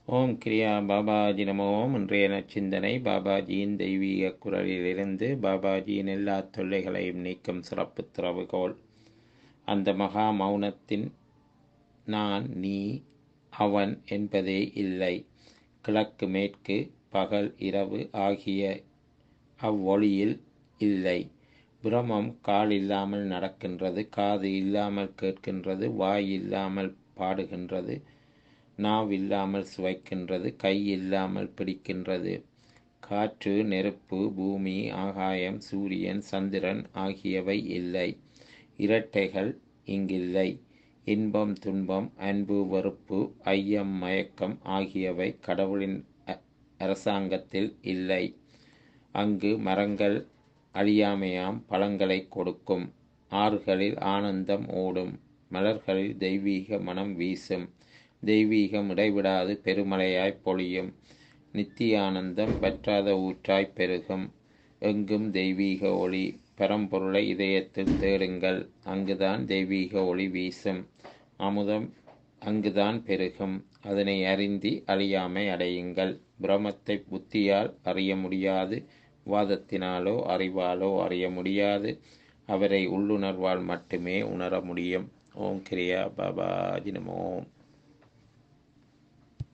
ஓம் கிரியா பாபாஜி நமோ இன்றைய நச்சிந்தனை பாபாஜியின் தெய்வீக குரலிலிருந்து பாபாஜியின் எல்லா தொல்லைகளையும் நீக்கும் சிறப்பு திறவுகோல் அந்த மகா மௌனத்தின் நான் நீ அவன் என்பதே இல்லை கிழக்கு மேற்கு பகல் இரவு ஆகிய அவ்வொளியில் இல்லை பிரமம் கால் இல்லாமல் நடக்கின்றது காது இல்லாமல் கேட்கின்றது வாய் இல்லாமல் பாடுகின்றது நாவில்லாமல் சுவைக்கின்றது கை இல்லாமல் பிடிக்கின்றது காற்று நெருப்பு பூமி ஆகாயம் சூரியன் சந்திரன் ஆகியவை இல்லை இரட்டைகள் இங்கில்லை இன்பம் துன்பம் அன்பு வெறுப்பு ஐயம் மயக்கம் ஆகியவை கடவுளின் அரசாங்கத்தில் இல்லை அங்கு மரங்கள் அழியாமையாம் பழங்களை கொடுக்கும் ஆறுகளில் ஆனந்தம் ஓடும் மலர்களில் தெய்வீக மனம் வீசும் தெய்வீகம் இடைவிடாது பெருமழையாய் பொழியும் நித்திய ஆனந்தம் பற்றாத ஊற்றாய் பெருகும் எங்கும் தெய்வீக ஒளி பரம்பொருளை இதயத்தில் தேடுங்கள் அங்குதான் தெய்வீக ஒளி வீசும் அமுதம் அங்குதான் பெருகும் அதனை அறிந்தி அழியாமை அடையுங்கள் பிரமத்தை புத்தியால் அறிய முடியாது வாதத்தினாலோ அறிவாலோ அறிய முடியாது அவரை உள்ளுணர்வால் மட்டுமே உணர முடியும் ஓம் கிரியா பாபா நமோம்